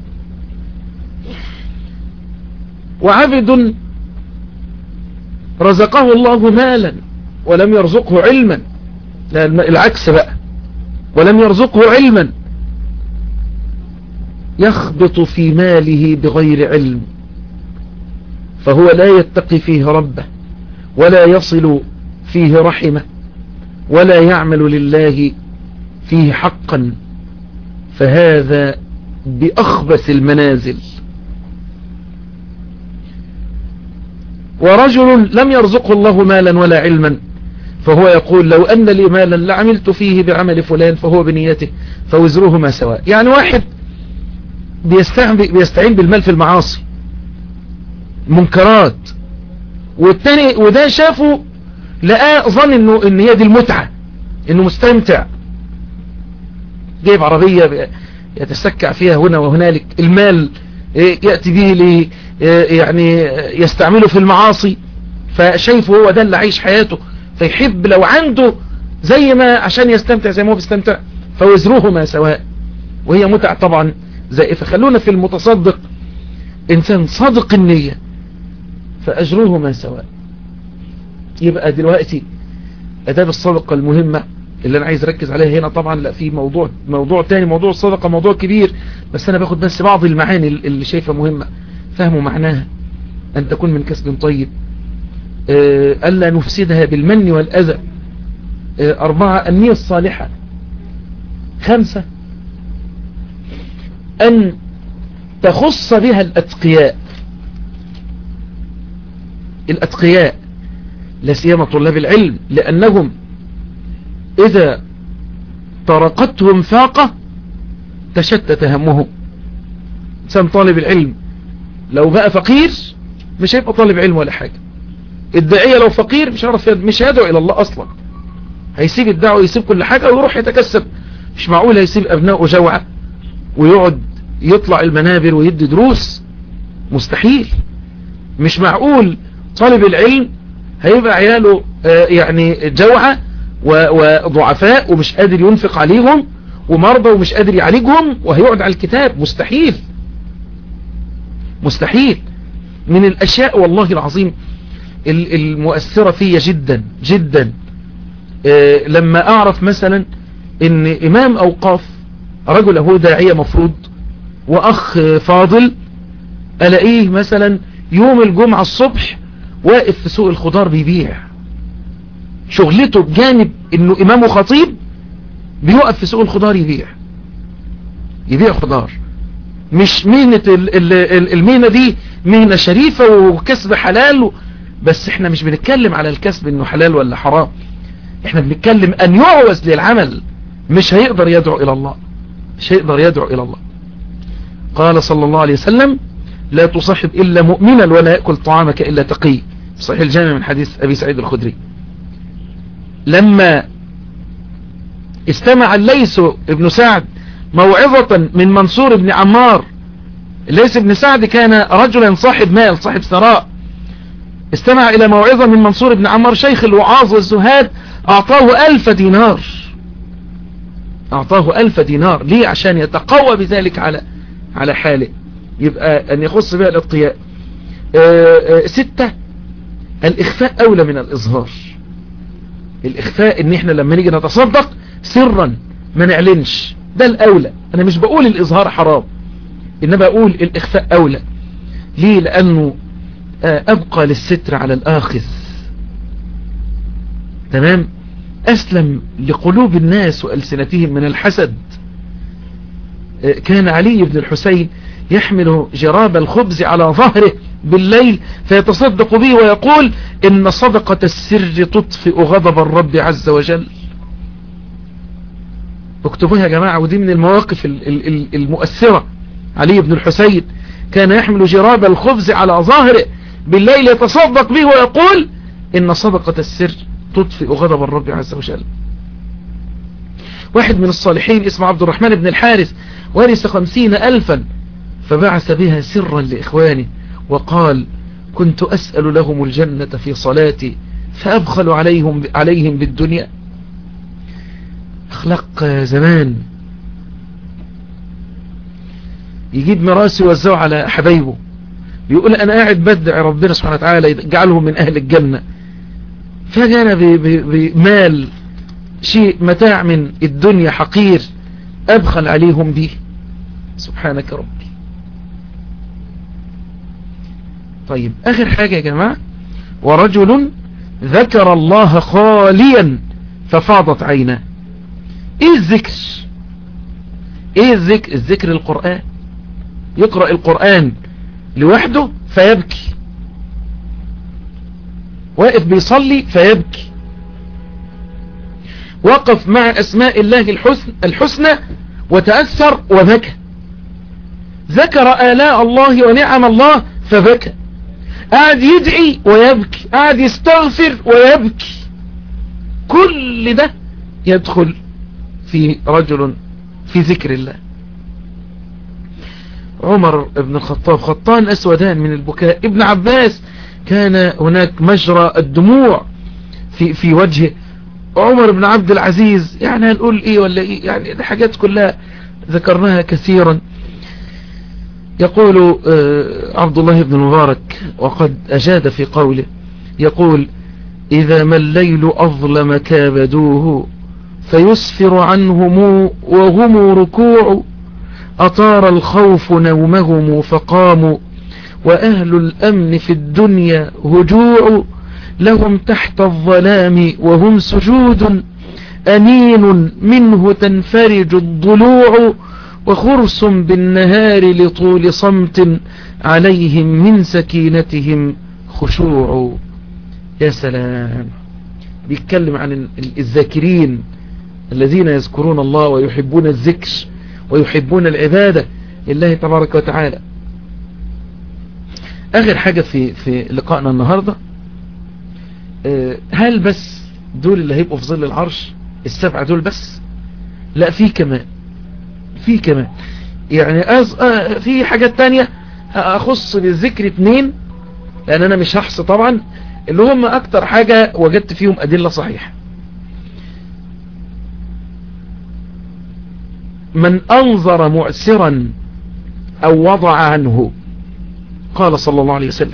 وعبد رزقه الله مالا ولم يرزقه علما لا العكس بقى ولم يرزقه علما يخبط في ماله بغير علم فهو لا يتقي فيه ربه ولا يصل فيه رحمه ولا يعمل لله فيه حقا فهذا بأخبث المنازل ورجل لم يرزقه الله مالا ولا علما فهو يقول لو أن لي مالا لعملت فيه بعمل فلان فهو بنيته فوزرهما سواء يعني واحد بيستعين, بيستعين بالمال في المعاصي منكرات والتاني وده شافه لقاه ظن انه ان هي دي المتعة انه مستمتع جايب عربية يتسكع فيها هنا وهنالك المال يأتي به لي يعني يستعمله في المعاصي فشايفه هو ده اللي عايش حياته فيحب لو عنده زي ما عشان يستمتع زي ما هو بيستمتع فوزرهما سواء وهي متع طبعا زي فخلونا في المتصدق انسان صادق النية فاجرهما سواء يبقى دلوقتي اداب الصدقة المهمة اللي انا عايز اركز عليها هنا طبعا لا في موضوع موضوع تاني موضوع الصدقة موضوع كبير بس انا باخد بس بعض المعاني اللي شايفها مهمة فهموا معناها ان تكون من كسب طيب ألا نفسدها بالمن والأذى أربعة النية الصالحة خمسة أن تخص بها الأتقياء الأتقياء لا سيما طلاب العلم لأنهم إذا طرقتهم فاقة تشتت همهم إنسان طالب العلم لو بقى فقير مش هيبقى طالب علم ولا حاجة الداعية لو فقير مش عارف مش هيدعو إلى الله أصلا هيسيب الدعوة يسيب كل حاجة ويروح يتكسب مش معقول هيسيب أبنائه جوعة ويقعد يطلع المنابر ويدي دروس مستحيل مش معقول طالب العلم هيبقى عياله يعني جوعة وضعفاء ومش قادر ينفق عليهم ومرضى ومش قادر يعالجهم وهيقعد على الكتاب مستحيل مستحيل من الأشياء والله العظيم المؤثرة فيا جدا جدا لما أعرف مثلا ان إمام أوقاف رجل هو داعية مفروض وأخ فاضل ألاقيه مثلا يوم الجمعة الصبح واقف في سوق الخضار بيبيع شغلته بجانب انه امامه خطيب بيقف في سوق الخضار يبيع يبيع خضار مش مهنة المهنة دي مهنة شريفة وكسب حلال بس احنا مش بنتكلم على الكسب انه حلال ولا حرام احنا بنتكلم ان يعوز للعمل مش هيقدر يدعو الى الله مش هيقدر يدعو الى الله قال صلى الله عليه وسلم لا تصحب إلا مؤمنا ولا يأكل طعامك إلا تقي صحيح الجامع من حديث أبي سعيد الخدري لما استمع الليس ابن سعد موعظة من منصور بن عمار الليس بن سعد كان رجلا صاحب مال صاحب ثراء استمع إلى موعظة من منصور بن عمار شيخ الوعاظ والزهاد أعطاه ألف دينار أعطاه ألف دينار ليه عشان يتقوى بذلك على على حاله يبقى أن يخص بها الاتقياء ستة الإخفاء أولى من الإظهار الإخفاء إن إحنا لما نيجي نتصدق سرا ما نعلنش ده الأولى أنا مش بقول الإظهار حرام إنما أقول الإخفاء أولى ليه لأنه أبقى للستر على الآخذ تمام أسلم لقلوب الناس وألسنتهم من الحسد كان علي بن الحسين يحمل جراب الخبز على ظهره بالليل فيتصدق به ويقول إن صدقة السر تطفئ غضب الرب عز وجل اكتبوها يا جماعة ودي من المواقف المؤثرة علي بن الحسين كان يحمل جراب الخبز على ظهره بالليل يتصدق به ويقول إن صدقة السر تطفئ غضب الرب عز وجل واحد من الصالحين اسمه عبد الرحمن بن الحارث ورث خمسين ألفا فبعث بها سرا لإخوانه وقال كنت أسأل لهم الجنة في صلاتي فأبخل عليهم, عليهم بالدنيا أخلاق زمان يجيب مراسي ويوزعه على حبايبه يقول أنا قاعد بدع ربنا سبحانه وتعالى يجعلهم من أهل الجنة فجانا بمال شيء متاع من الدنيا حقير أبخل عليهم به سبحانك ربي طيب آخر حاجة يا جماعة ورجل ذكر الله خاليا ففاضت عيناه ايه الذكر ايه الذكر الذكر القرآن يقرأ القرآن لوحده فيبكي واقف بيصلي فيبكي وقف مع أسماء الله الحسن الحسنى وتأثر وبكى ذكر آلاء الله ونعم الله فبكى قاعد يدعي ويبكي قاعد يستغفر ويبكي كل ده يدخل في رجل في ذكر الله عمر بن الخطاب خطان أسودان من البكاء ابن عباس كان هناك مجرى الدموع في في وجهه عمر بن عبد العزيز يعني هنقول ايه ولا ايه يعني الحاجات كلها ذكرناها كثيرا يقول عبد الله بن المبارك وقد أجاد في قوله يقول إذا ما الليل أظلم كابدوه فيسفر عنهم وهم ركوع أطار الخوف نومهم فقاموا وأهل الأمن في الدنيا هجوع لهم تحت الظلام وهم سجود أنين منه تنفرج الضلوع وخرس بالنهار لطول صمت عليهم من سكينتهم خشوع يا سلام بيتكلم عن الذاكرين الذين يذكرون الله ويحبون الذكر ويحبون العبادة لله تبارك وتعالى آخر حاجة في في لقائنا النهاردة هل بس دول اللي هيبقوا في ظل العرش السبعة دول بس لا في كمان في كمان يعني أز... آه في حاجات تانية أخص بالذكر اتنين لأن أنا مش هحص طبعا اللي هم اكتر حاجة وجدت فيهم ادلة صحيحة من انظر معسرا او وضع عنه قال صلى الله عليه وسلم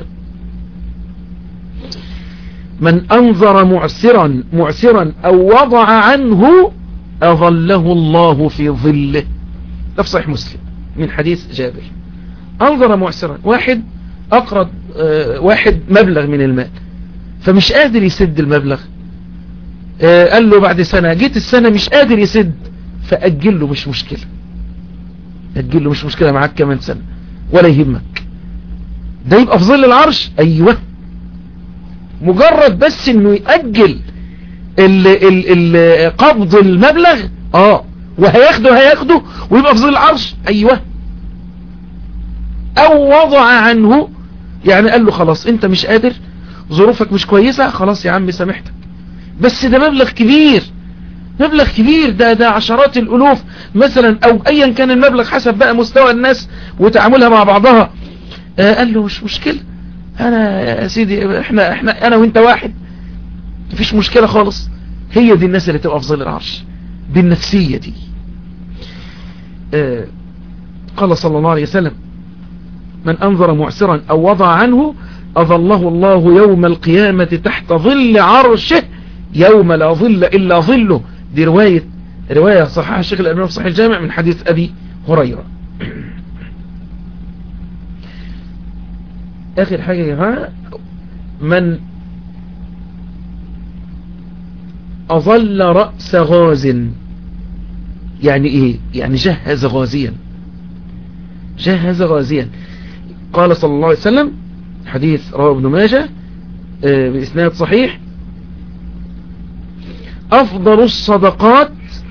من انظر معسرا معسرا او وضع عنه اظله الله في ظله ده في صحيح مسلم من حديث جابر انظر معسرا واحد اقرض اه واحد مبلغ من المال فمش قادر يسد المبلغ اه قال له بعد سنة جيت السنة مش قادر يسد فأجل له مش مشكلة أجل له مش مشكلة معاك كمان سنة ولا يهمك ده يبقى في ظل العرش ايوه مجرد بس انه يأجل ال ال ال قبض المبلغ اه وهياخده هياخده ويبقى في ظل العرش ايوه او وضع عنه يعني قال له خلاص انت مش قادر ظروفك مش كويسة خلاص يا عم سامحتك بس ده مبلغ كبير مبلغ كبير ده ده عشرات الالوف مثلا او ايا كان المبلغ حسب بقى مستوى الناس وتعاملها مع بعضها آه قال له مش مشكلة انا يا سيدي احنا احنا انا وانت واحد مفيش مشكلة خالص هي دي الناس اللي تبقى في ظل العرش بالنفسية دي آه قال صلى الله عليه وسلم من انظر معسرا او وضع عنه اظله الله يوم القيامة تحت ظل عرشه يوم لا ظل الا ظله دي رواية رواية صحيح الشيخ الألباني في صحيح الجامع من حديث أبي هريرة آخر حاجة يا جماعة من أظل رأس غاز يعني إيه يعني جهز غازيا جهز غازيا قال صلى الله عليه وسلم حديث رواه ابن ماجه بإسناد صحيح أفضل الصدقات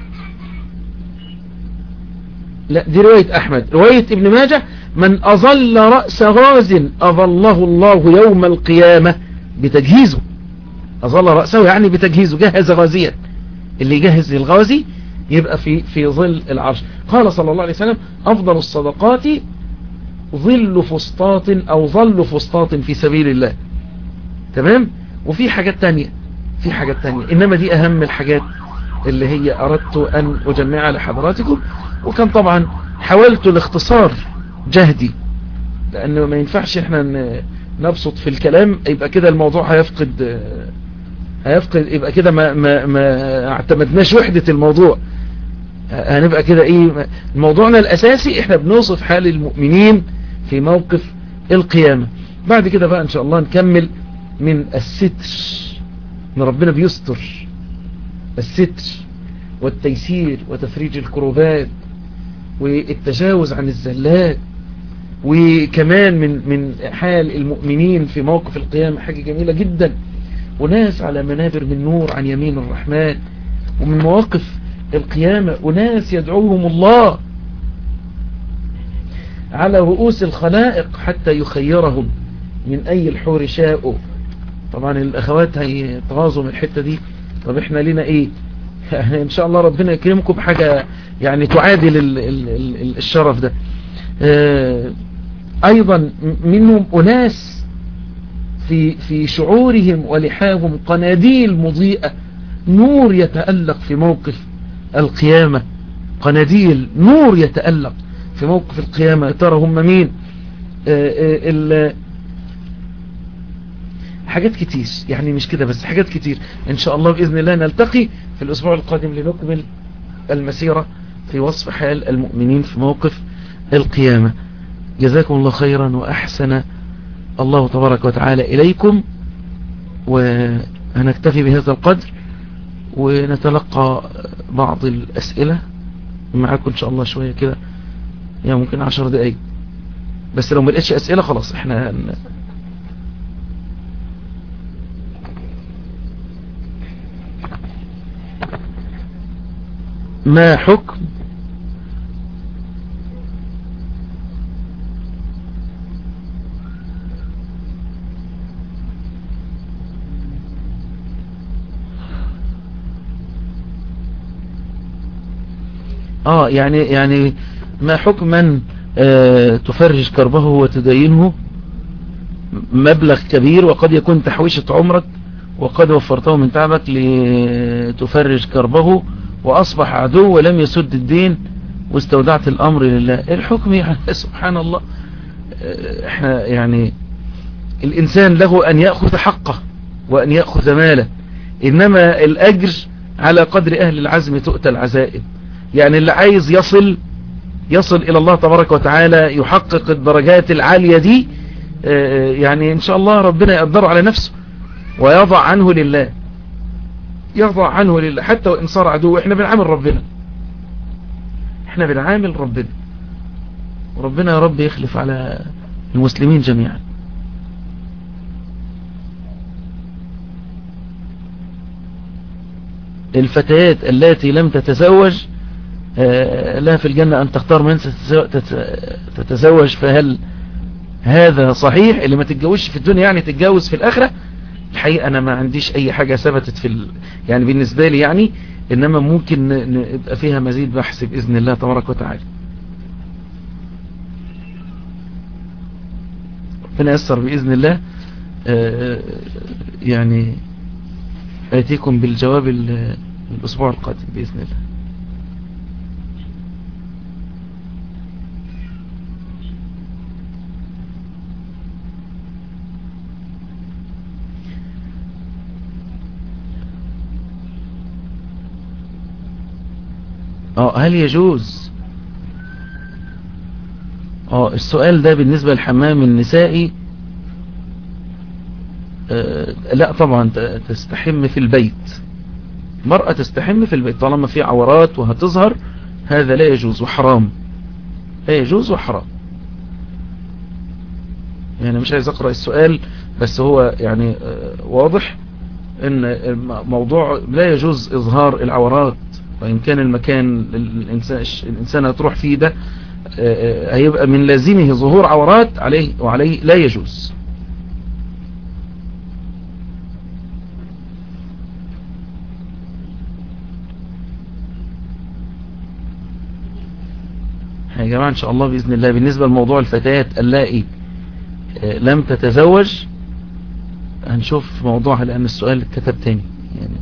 لا دي رواية أحمد رواية ابن ماجه من أظل رأس غاز أظله الله يوم القيامة بتجهيزه أظل رأسه يعني بتجهيزه جهز غازيا اللي يجهز الغازي يبقى في في ظل العرش قال صلى الله عليه وسلم أفضل الصدقات ظل فسطاط أو ظل فسطاط في سبيل الله تمام وفي حاجات تانية في حاجات تانية إنما دي أهم الحاجات اللي هي أردت أن أجمعها لحضراتكم وكان طبعا حاولت الاختصار جهدي لأنه ما ينفعش احنا نبسط في الكلام يبقى كده الموضوع هيفقد هيفقد يبقى كده ما, ما, ما اعتمدناش وحدة الموضوع هنبقى كده ايه موضوعنا الاساسي احنا بنوصف حال المؤمنين في موقف القيامة بعد كده بقى ان شاء الله نكمل من الستر ان ربنا بيستر الستر والتيسير وتفريج الكروبات والتجاوز عن الزلات وكمان من من حال المؤمنين في موقف القيامة حاجة جميلة جدا وناس على منابر من نور عن يمين الرحمن ومن مواقف القيامة وناس يدعوهم الله على رؤوس الخلائق حتى يخيرهم من أي الحور شاءوا طبعا الأخوات هيتغاظوا من الحتة دي طب احنا لنا ايه ان شاء الله ربنا يكرمكم بحاجة يعني تعادل ال ال ال الشرف ده اه ايضا منهم اناس في في شعورهم ولحاهم قناديل مضيئة نور يتألق في موقف القيامة قناديل نور يتألق في موقف القيامة ترى هم مين اه اه حاجات كتير يعني مش كده بس حاجات كتير ان شاء الله بإذن الله نلتقي في الاسبوع القادم لنكمل المسيرة في وصف حال المؤمنين في موقف القيامة جزاكم الله خيرا وأحسن الله تبارك وتعالى إليكم وهنكتفي بهذا القدر ونتلقى بعض الأسئلة معاكم إن شاء الله شوية كده يعني ممكن عشر دقايق بس لو ما لقيتش أسئلة خلاص احنا هن... ما حكم اه يعني يعني ما حكم من آه تفرج كربه وتدينه مبلغ كبير وقد يكون تحويشة عمرك وقد وفرته من تعبك لتفرج كربه وأصبح عدو ولم يسد الدين واستودعت الأمر لله الحكم يعني سبحان الله احنا يعني الإنسان له أن يأخذ حقه وأن يأخذ ماله إنما الأجر على قدر أهل العزم تؤتى العزائم يعني اللي عايز يصل يصل إلى الله تبارك وتعالى يحقق الدرجات العالية دي يعني إن شاء الله ربنا يقدره على نفسه ويضع عنه لله يضع عنه لله حتى وإن صار عدو احنا بنعامل ربنا احنا بنعامل ربنا وربنا يا رب يخلف على المسلمين جميعا الفتيات التي لم تتزوج لها في الجنة أن تختار من تتزوج فهل هذا صحيح اللي ما تتجوزش في الدنيا يعني تتجوز في الآخرة الحقيقة أنا ما عنديش أي حاجة ثبتت في ال... يعني بالنسبة لي يعني إنما ممكن نبقى فيها مزيد بحث بإذن الله تبارك وتعالى ربنا يسر بإذن الله يعني آتيكم بالجواب الأسبوع القادم بإذن الله اه هل يجوز اه السؤال ده بالنسبة للحمام النسائي آه لا طبعا تستحم في البيت مرأة تستحم في البيت طالما في عورات وهتظهر هذا لا يجوز وحرام لا يجوز وحرام يعني مش عايز اقرأ السؤال بس هو يعني آه واضح ان موضوع لا يجوز اظهار العورات وإن كان المكان الإنسان, الإنسان هتروح فيه ده هيبقى من لازمه ظهور عورات عليه وعليه لا يجوز يا جماعة إن شاء الله بإذن الله بالنسبة لموضوع الفتيات اللائي لم تتزوج هنشوف موضوعها لأن السؤال كتب تاني يعني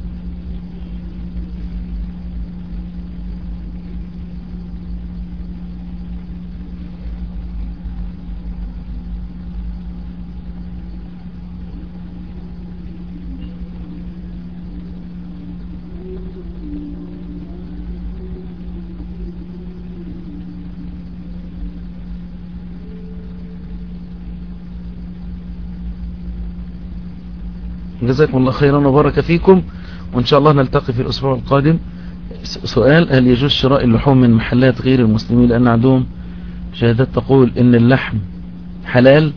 جزاكم الله خيرا وبارك فيكم وإن شاء الله نلتقي في الأسبوع القادم سؤال هل يجوز شراء اللحوم من محلات غير المسلمين لأن عندهم شهادات تقول إن اللحم حلال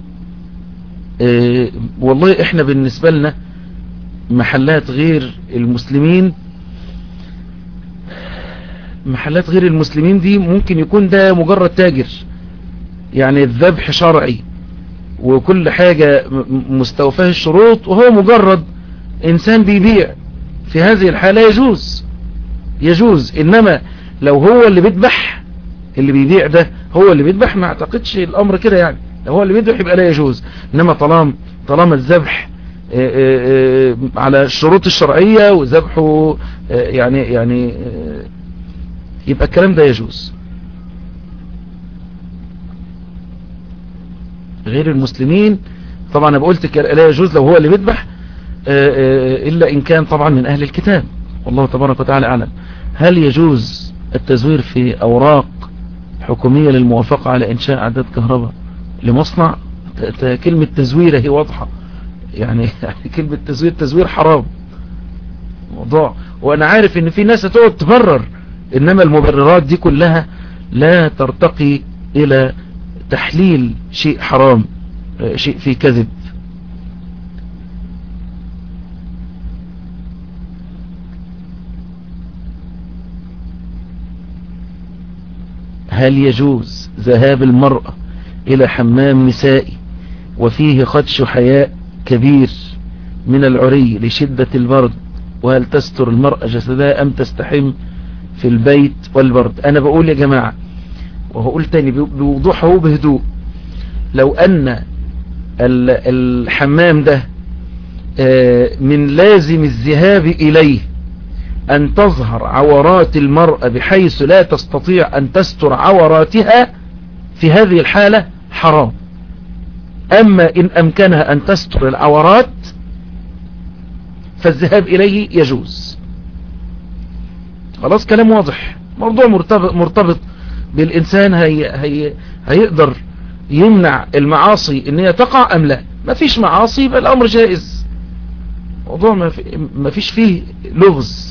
اه والله إحنا بالنسبة لنا محلات غير المسلمين محلات غير المسلمين دي ممكن يكون ده مجرد تاجر يعني الذبح شرعي وكل حاجة مستوفاه الشروط وهو مجرد انسان بيبيع في هذه الحالة يجوز يجوز انما لو هو اللي بيذبح اللي بيبيع ده هو اللي بيذبح ما اعتقدش الامر كده يعني لو هو اللي بيذبح يبقى لا يجوز انما طالما طالما الذبح على الشروط الشرعية وذبحه يعني يعني يبقى الكلام ده يجوز غير المسلمين طبعا انا قلت لا يجوز لو هو اللي بيذبح الا ان كان طبعا من اهل الكتاب والله تبارك وتعالى اعلم هل يجوز التزوير في اوراق حكومية للموافقة على انشاء اعداد كهرباء لمصنع كلمة تزوير هي واضحة يعني كلمة تزوير تزوير حرام موضوع وانا عارف ان في ناس هتقعد تبرر انما المبررات دي كلها لا ترتقي الى تحليل شيء حرام شيء فيه كذب هل يجوز ذهاب المرأة إلى حمام نسائي وفيه خدش حياء كبير من العري لشدة البرد وهل تستر المرأة جسدها أم تستحم في البيت والبرد أنا بقول يا جماعة وهقول تاني بوضوح وبهدوء لو أن الحمام ده من لازم الذهاب إليه أن تظهر عورات المرأة بحيث لا تستطيع أن تستر عوراتها في هذه الحالة حرام أما إن أمكنها أن تستر العورات فالذهاب إليه يجوز خلاص كلام واضح موضوع مرتبط, مرتبط بالإنسان هي هي هيقدر يمنع المعاصي ان هي تقع ام لا ما فيش معاصي يبقى الامر جائز موضوع ما فيش فيه لغز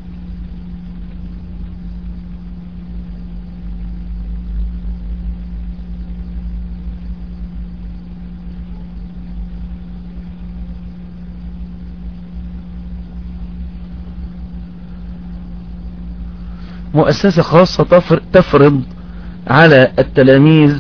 مؤسسة خاصة تفرض على التلاميذ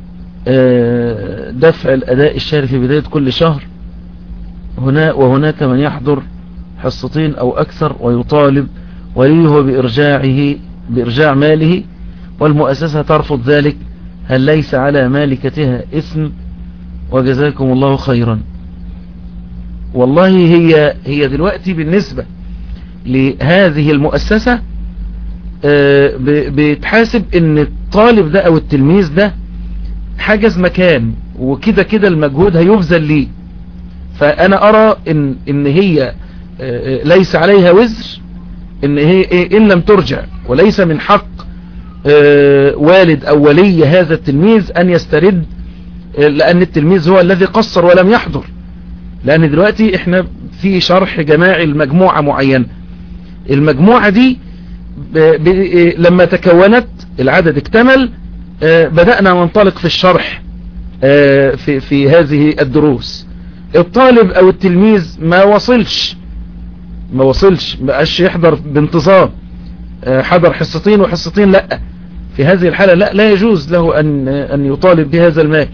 دفع الأداء الشهري في بداية كل شهر هنا وهناك من يحضر حصتين أو أكثر ويطالب وليه بإرجاعه بإرجاع ماله والمؤسسة ترفض ذلك هل ليس على مالكتها اسم وجزاكم الله خيرا والله هي هي دلوقتي بالنسبة لهذه المؤسسة بتحاسب ان الطالب ده او التلميذ ده حجز مكان وكده كده المجهود هيبذل ليه فانا ارى ان, إن هي ليس عليها وزر ان هي ان لم ترجع وليس من حق والد او ولي هذا التلميذ ان يسترد لان التلميذ هو الذي قصر ولم يحضر لان دلوقتي احنا في شرح جماعي المجموعة معينة المجموعة دي لما تكونت العدد اكتمل بدأنا ننطلق في الشرح في, في هذه الدروس الطالب او التلميذ ما وصلش ما وصلش ما قاش يحضر بانتظام حضر حصتين وحصتين لا في هذه الحالة لا لا يجوز له أن, أن يطالب بهذا المال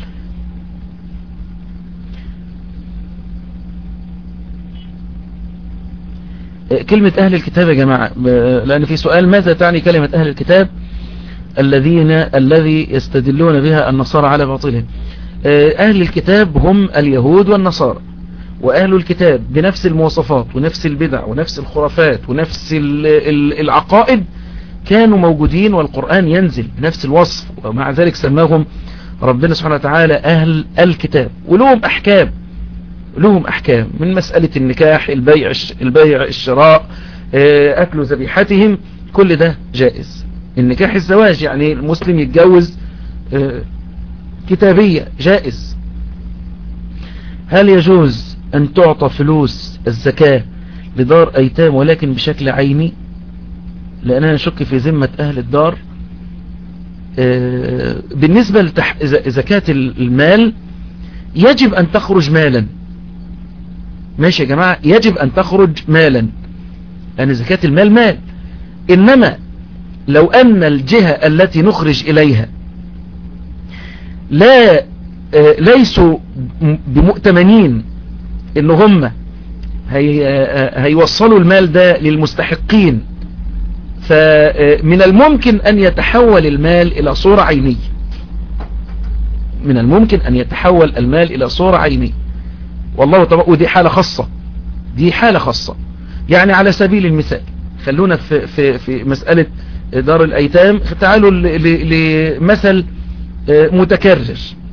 كلمة أهل الكتاب يا جماعة لأن في سؤال ماذا تعني كلمة أهل الكتاب الذين الذي يستدلون بها النصارى على باطلهم أهل الكتاب هم اليهود والنصارى وأهل الكتاب بنفس المواصفات ونفس البدع ونفس الخرافات ونفس العقائد كانوا موجودين والقرآن ينزل بنفس الوصف ومع ذلك سماهم ربنا سبحانه وتعالى أهل الكتاب ولهم أحكام لهم أحكام من مسألة النكاح البيع البيع الشراء أكل ذبيحتهم كل ده جائز النكاح الزواج يعني المسلم يتجوز كتابية جائز هل يجوز أن تعطى فلوس الزكاة لدار أيتام ولكن بشكل عيني لأننا نشك في ذمة أهل الدار بالنسبة لزكاة المال يجب أن تخرج مالا ماشي يا جماعة يجب أن تخرج مالا لأن زكاة المال مال إنما لو أن الجهة التي نخرج إليها لا ليسوا بمؤتمنين إن هم هي هيوصلوا المال ده للمستحقين فمن الممكن أن يتحول المال إلى صورة عينية من الممكن أن يتحول المال إلى صورة عينية والله طبعا ودي حالة خاصة دي حالة خاصة يعني على سبيل المثال خلونا في, في, في مسألة دار الأيتام تعالوا لمثل متكرر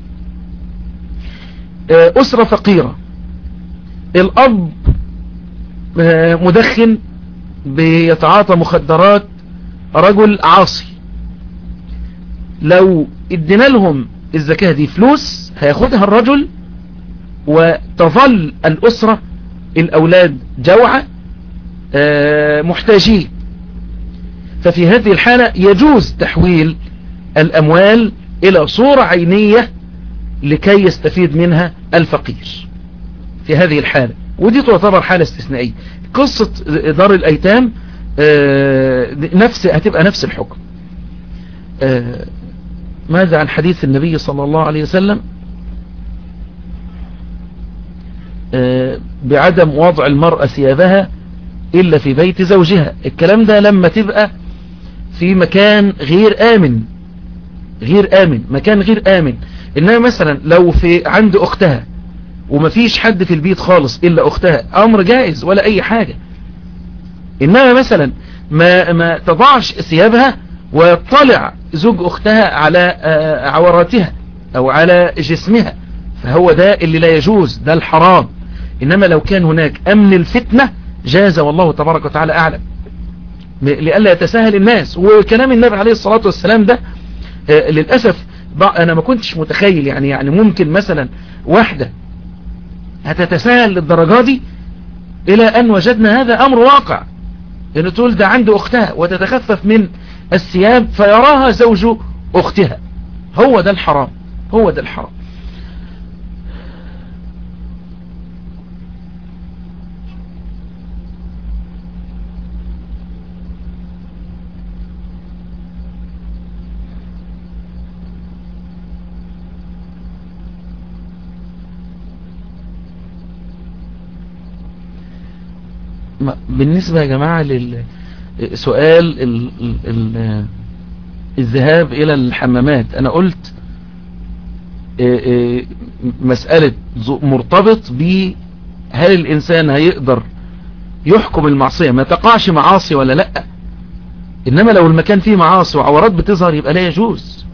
أسرة فقيرة الأب مدخن بيتعاطى مخدرات رجل عاصي لو ادينا لهم الزكاة دي فلوس هياخدها الرجل وتظل الأسرة الأولاد جوعة محتاجين ففي هذه الحالة يجوز تحويل الأموال إلى صورة عينية لكي يستفيد منها الفقير في هذه الحالة ودي تعتبر حالة استثنائية قصة دار الأيتام نفس هتبقى نفس الحكم ماذا عن حديث النبي صلى الله عليه وسلم بعدم وضع المرأة ثيابها إلا في بيت زوجها الكلام ده لما تبقى في مكان غير آمن غير آمن مكان غير آمن إنما مثلا لو في عند أختها ومفيش حد في البيت خالص إلا أختها أمر جائز ولا أي حاجة إنما مثلا ما, ما تضعش ثيابها ويطلع زوج أختها على عوراتها أو على جسمها فهو ده اللي لا يجوز ده الحرام إنما لو كان هناك أمن الفتنة جاز والله تبارك وتعالى أعلم لألا يتساهل الناس وكلام النبي عليه الصلاة والسلام ده للأسف أنا ما كنتش متخيل يعني يعني ممكن مثلا واحدة هتتساهل للدرجة دي إلى أن وجدنا هذا أمر واقع إن تقول ده عند أختها وتتخفف من الثياب فيراها زوج أختها هو ده الحرام هو ده الحرام بالنسبة يا جماعة للسؤال ال ال ال الذهاب إلى الحمامات أنا قلت مسألة مرتبط ب هل الإنسان هيقدر يحكم المعصية ما تقعش معاصي ولا لا إنما لو المكان فيه معاصي وعورات بتظهر يبقى لا يجوز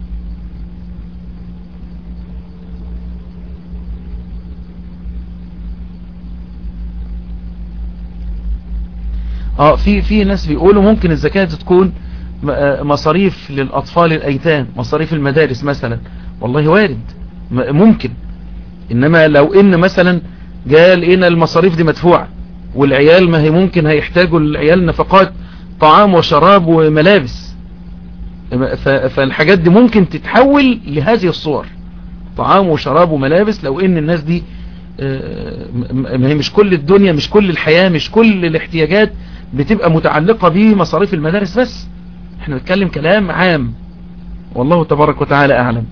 اه في في ناس بيقولوا ممكن الزكاة تكون مصاريف للأطفال الأيتام مصاريف المدارس مثلا والله وارد ممكن إنما لو إن مثلا قال إن المصاريف دي مدفوعة والعيال ما هي ممكن هيحتاجوا العيال نفقات طعام وشراب وملابس فالحاجات دي ممكن تتحول لهذه الصور طعام وشراب وملابس لو إن الناس دي ما هي مش كل الدنيا مش كل الحياة مش كل الاحتياجات بتبقى متعلقة بمصاريف المدارس بس احنا بنتكلم كلام عام والله تبارك وتعالى أعلم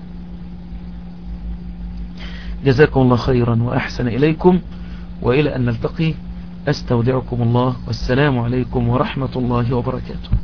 جزاكم الله خيرا وأحسن إليكم وإلى أن نلتقي أستودعكم الله والسلام عليكم ورحمة الله وبركاته